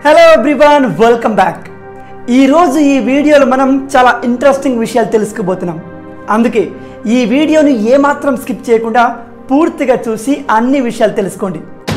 hello everyone welcome back ఈరోజు ఈ వీడియోలో మనం చాలా ఇంట్రెస్టింగ్ విషయాలు తెలుసుకోబోతున్నాం అందుకే ఈ వీడియోని ఏమాత్రం స్కిప్ చేయకుండా పూర్తిగా చూసి అన్ని విషయాలు తెలుసుకోండి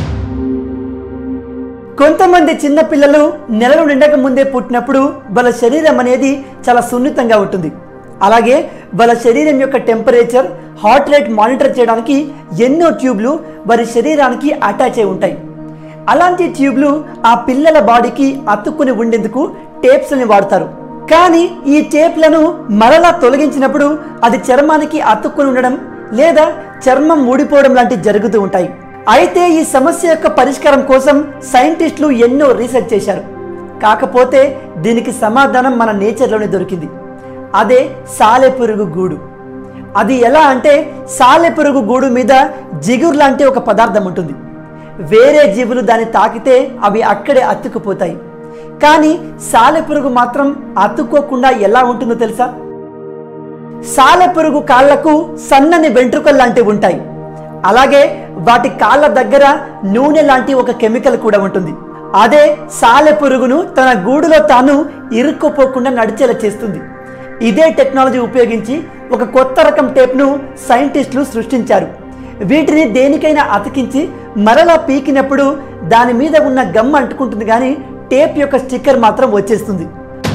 కొంతమంది చిన్న పిల్లలు నెలలు నిండక ముందే పుట్టినప్పుడు వాళ్ళ శరీరం అనేది చాలా సున్నితంగా ఉంటుంది అలాగే వాళ్ళ శరీరం యొక్క టెంపరేచర్ హార్ట్ రేట్ మానిటర్ చేయడానికి ఎన్నో ట్యూబ్లు వారి శరీరానికి అటాచ్ అయి ఉంటాయి అలాంటి ట్యూబ్లు ఆ పిల్లల బాడీకి అతుక్కుని ఉండేందుకు టేప్స్ని వాడతారు కానీ ఈ టేప్లను మరలా తొలగించినప్పుడు అది చర్మానికి అతుక్కుని ఉండడం లేదా చర్మం ఊడిపోవడం లాంటివి జరుగుతూ ఉంటాయి అయితే ఈ సమస్య యొక్క పరిష్కారం కోసం సైంటిస్టులు ఎన్నో రీసెర్చ్ చేశారు కాకపోతే దీనికి సమాధానం మన నేచర్లోనే దొరికింది అదే సాలెపురుగు గూడు అది ఎలా అంటే సాలెపురుగు గూడు మీద జిగురు లాంటి ఒక పదార్థం ఉంటుంది వేరే జీవులు దాన్ని తాకితే అవి అక్కడే అతుక్కుపోతాయి కానీ సాలెపురుగు మాత్రం అతుక్కోకుండా ఎలా ఉంటుందో తెలుసా సాలెపురుగు కాళ్లకు సన్నని వెంట్రుకలు లాంటివి ఉంటాయి అలాగే వాటి కాళ్ళ దగ్గర నూనె లాంటి ఒక కెమికల్ కూడా ఉంటుంది అదే సాలెపురుగును తన గూడులో తాను ఇరుక్కుపోకుండా నడిచేలా చేస్తుంది ఇదే టెక్నాలజీ ఉపయోగించి ఒక కొత్త రకం టేప్ను సైంటిస్టులు సృష్టించారు వీటిని దేనికైనా అతికించి మరలా పీకినప్పుడు దాని మీద ఉన్న గమ్ అంటుకుంటుంది కానీ టేప్ యొక్క స్టిక్కర్ మాత్రం వచ్చేస్తుంది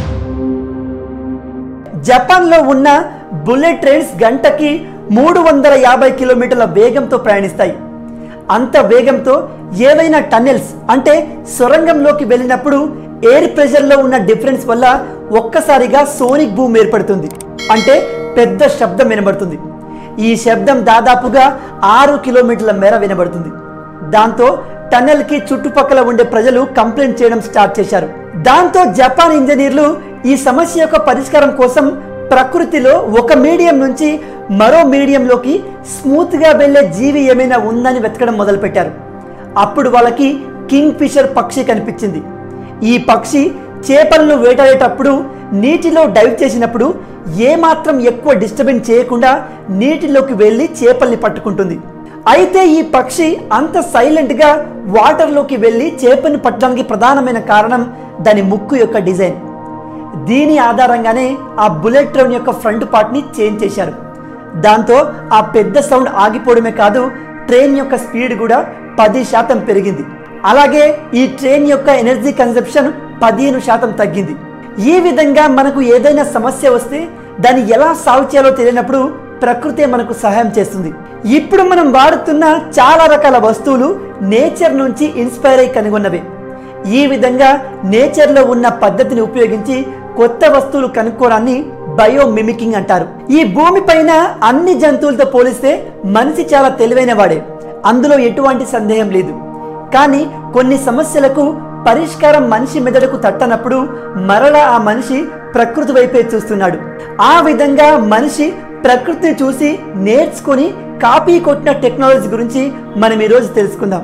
జపాన్లో ఉన్న బుల్లెట్ ట్రైన్స్ గంటకి మూడు వందల యాభై కిలోమీటర్ల వేగంతో ప్రయాణిస్తాయి అంత వేగంతో ఏవైనా టన్నెల్స్ అంటే సొరంగంలోకి వెళ్ళినప్పుడు ఎయిర్ ప్రెషర్లో ఉన్న డిఫరెన్స్ వల్ల ఒక్కసారిగా సోనిక్ బూమ్ ఏర్పడుతుంది అంటే పెద్ద శబ్దం వినబడుతుంది ఈ శబ్దం దాదాపుగా ఆరు కిలోమీటర్ల మేర వినబడుతుంది దాంతో టన్నెల్కి చుట్టుపక్కల ఉండే ప్రజలు కంప్లైంట్ చేయడం స్టార్ట్ చేశారు దాంతో జపాన్ ఇంజనీర్లు ఈ సమస్య యొక్క పరిష్కారం కోసం ప్రకృతిలో ఒక మీడియం నుంచి మరో మీడియంలోకి స్మూత్గా వెళ్ళే జీవి ఏమైనా ఉందని వెతకడం మొదలుపెట్టారు అప్పుడు వాళ్ళకి కింగ్ ఫిషర్ పక్షి కనిపించింది ఈ పక్షి చేపలను వేటాడేటప్పుడు నీటిలో డైవ్ చేసినప్పుడు ఏమాత్రం ఎక్కువ డిస్టర్బెన్స్ చేయకుండా నీటిలోకి వెళ్ళి చేపల్ని పట్టుకుంటుంది అయితే ఈ పక్షి అంత సైలెంట్గా వాటర్లోకి వెళ్ళి చేపని పట్టడానికి ప్రధానమైన కారణం దాని ముక్కు యొక్క డిజైన్ దీని ఆధారంగానే ఆ బుల్లెట్ ట్రైన్ యొక్క ఫ్రంట్ పార్ట్ని చేంజ్ చేశారు దాంతో ఆ పెద్ద సౌండ్ ఆగిపోవడమే కాదు ట్రైన్ యొక్క స్పీడ్ కూడా పది శాతం పెరిగింది అలాగే ఈ ట్రైన్ యొక్క ఎనర్జీ కన్సెప్షన్ పదిహేను శాతం తగ్గింది ఈ విధంగా మనకు ఏదైనా సమస్య వస్తే దాన్ని ఎలా సాల్వ్ చేయాలో తెలియనప్పుడు ప్రకృతే మనకు సహాయం చేస్తుంది ఇప్పుడు మనం వాడుతున్న చాలా రకాల వస్తువులు నేచర్ నుంచి ఇన్స్పైర్ అయి కనుగొన్నవే ఈ విధంగా నేచర్లో ఉన్న పద్ధతిని ఉపయోగించి కొత్త వస్తువులు కనుక్కోవడాన్ని బయోమిమికింగ్ అంటారు ఈ భూమి పైన అన్ని జంతువులతో పోలిస్తే మనిషి చాలా తెలివైన వాడే అందులో ఎటువంటి సందేహం లేదు కానీ కొన్ని సమస్యలకు పరిష్కారం మనిషి మెదడుకు తట్టనప్పుడు మరలా ఆ మనిషి ప్రకృతి వైపే చూస్తున్నాడు ఆ విధంగా మనిషి ప్రకృతిని చూసి నేర్చుకొని కాపీ కొట్టిన టెక్నాలజీ గురించి మనం ఈరోజు తెలుసుకుందాం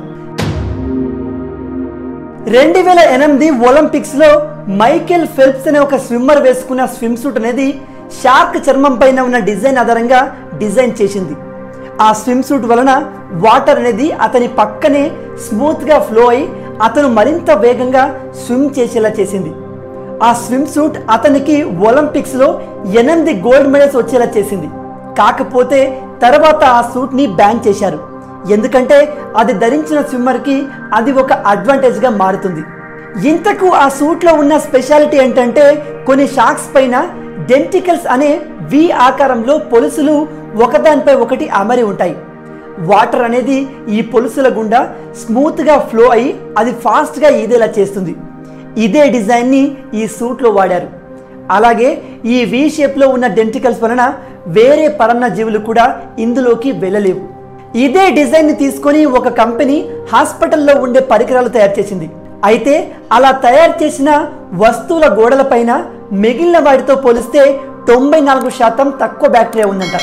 రెండు వేల ఎనిమిది ఒలింపిక్స్లో మైకేల్ ఫెల్ప్స్ అనే ఒక స్విమ్మర్ వేసుకున్న స్విమ్ సూట్ అనేది షార్క్ చర్మం పైన ఉన్న డిజైన్ ఆధారంగా డిజైన్ చేసింది ఆ స్విమ్ సూట్ వలన వాటర్ అనేది అతని పక్కనే స్మూత్గా ఫ్లో అయి అతను మరింత వేగంగా స్విమ్ చేసేలా చేసింది ఆ స్విమ్ సూట్ అతనికి ఒలింపిక్స్లో ఎనిమిది గోల్డ్ మెడల్స్ వచ్చేలా చేసింది కాకపోతే తర్వాత ఆ సూట్ని బ్యాన్ చేశారు ఎందుకంటే అది ధరించిన స్విమ్మర్కి అది ఒక అడ్వాంటేజ్గా మారుతుంది ఇంతకు ఆ సూట్లో ఉన్న స్పెషాలిటీ ఏంటంటే కొన్ని షాక్స్ పైన డెంటికల్స్ అనే వి ఆకారంలో పొలుసులు ఒకదానిపై ఒకటి అమరి ఉంటాయి వాటర్ అనేది ఈ పొలుసుల గుండా స్మూత్గా ఫ్లో అయి అది ఫాస్ట్గా ఈదేలా చేస్తుంది ఇదే డిజైన్ని ఈ సూట్లో వాడారు అలాగే ఈ వి షేప్లో ఉన్న డెంటికల్స్ వలన వేరే పరన్న జీవులు కూడా ఇందులోకి వెళ్ళలేవు ఇదే డిజైన్ని తీసుకొని ఒక కంపెనీ హాస్పిటల్లో ఉండే పరికరాలు తయారు చేసింది అయితే అలా తయారు చేసిన వస్తువుల గోడలపైన మిగిలిన వాటితో పోలిస్తే తొంభై నాలుగు శాతం తక్కువ బ్యాక్టీరియా ఉందంట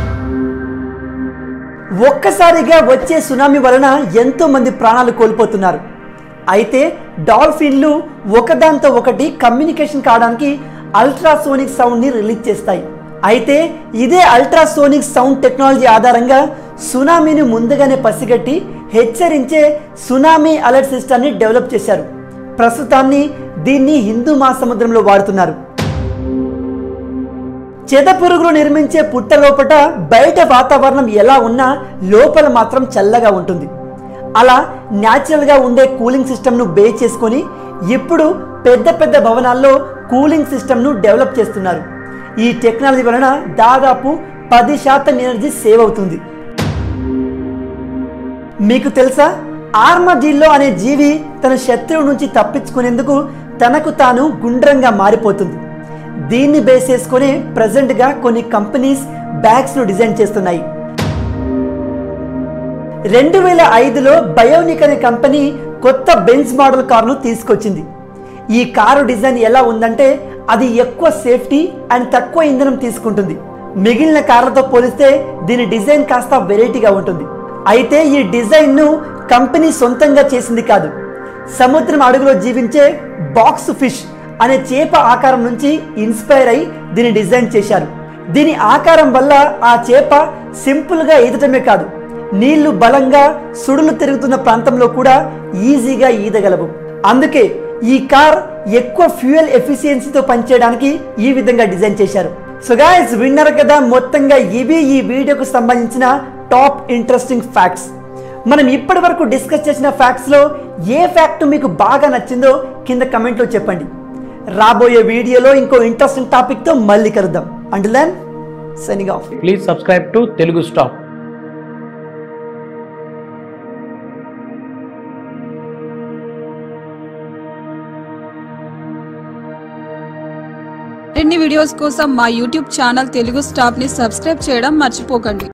ఒక్కసారిగా వచ్చే సునామీ వలన ఎంతో మంది ప్రాణాలు కోల్పోతున్నారు అయితే డాల్ఫిన్లు ఒకదాంతో ఒకటి కమ్యూనికేషన్ కావడానికి అల్ట్రాసోనిక్ సౌండ్ని రిలీజ్ చేస్తాయి అయితే ఇదే అల్ట్రాసోనిక్ సౌండ్ టెక్నాలజీ ఆధారంగా సునామీని ముందుగానే పసిగట్టి హెచ్చరించే సునామీ అలర్ట్ సిస్టమ్ని డెవలప్ చేశారు ప్రస్తుతాన్ని దీన్ని హిందూ మహాసముద్రంలో వాడుతున్నారు చెదపురుగులు నిర్మించే పుట్ట లోపట బయట వాతావరణం ఎలా ఉన్నా లోపల మాత్రం చల్లగా ఉంటుంది అలా న్యాచురల్గా ఉండే కూలింగ్ సిస్టమ్ను బేస్ చేసుకొని ఇప్పుడు పెద్ద పెద్ద భవనాల్లో కూలింగ్ సిస్టమ్ను డెవలప్ చేస్తున్నారు ఈ టెక్నాలజీ వలన దాదాపు పది శాతం ఎనర్జీ సేవ్ అవుతుంది మీకు తెలుసా ఆర్మజిల్లో అనే జీవి తన శత్రువు నుంచి తప్పించుకునేందుకు తనకు తాను గుండ్రంగా మారిపోతుంది దీన్ని బేస్ చేసుకొని ప్రజెంట్గా కొన్ని కంపెనీస్ బ్యాగ్స్ను డిజైన్ చేస్తున్నాయి రెండు వేల ఐదులో బయోనిక్ అనే కంపెనీ కొత్త బెంజ్ మోడల్ కారును తీసుకొచ్చింది ఈ కారు డిజైన్ ఎలా ఉందంటే అది ఎక్కువ సేఫ్టీ అండ్ తక్కువ ఇంధనం తీసుకుంటుంది మిగిలిన కార్లతో పోలిస్తే దీని డిజైన్ కాస్త వెరైటీగా ఉంటుంది అయితే ఈ డిజైన్ను కంపెనీ సొంతంగా చేసింది కాదు సముద్రం అడుగులో జీవించే బాక్స్ ఫిష్ అనే చేప ఆకారం నుంచి ఇన్స్పైర్ అయి దీన్ని డిజైన్ చేశారు దీని ఆకారం వల్ల ఆ చేప సింపుల్గా ఈదటమే కాదు నీళ్లు బలంగా సుడులు తిరుగుతున్న ప్రాంతంలో కూడా ఈజీగా ఈదగలవు అందుకే ఈ కార్ ఎక్కువ ఫ్యూయల్ ఎఫిషియన్సీతో పనిచేయడానికి ఈ విధంగా డిజైన్ చేశారు సో గాయస్ విన్నారు కదా మొత్తంగా ఇవి ఈ వీడియోకు సంబంధించిన టాప్ ఇంట్రెస్టింగ్ ఫ్యాక్ట్స్ మనం ఇప్పటి వరకు డిస్కస్ చేసిన ఫ్యాక్ట్స్లో ఏ ఫ్యాక్ట్ మీకు బాగా నచ్చిందో కింద కమెంట్లో చెప్పండి రాబోయే వీడియోలో ఇంకో ఇంట్రెస్టింగ్ టాపిక్తో మళ్ళీ కలుద్దాం and then signing off please subscribe to Telugu stop మరిన్ని వీడియోస్ కోసం మా యూట్యూబ్ ఛానల్ తెలుగు స్టాప్ ని సబ్స్క్రైబ్ చేయడం మర్చిపోకండి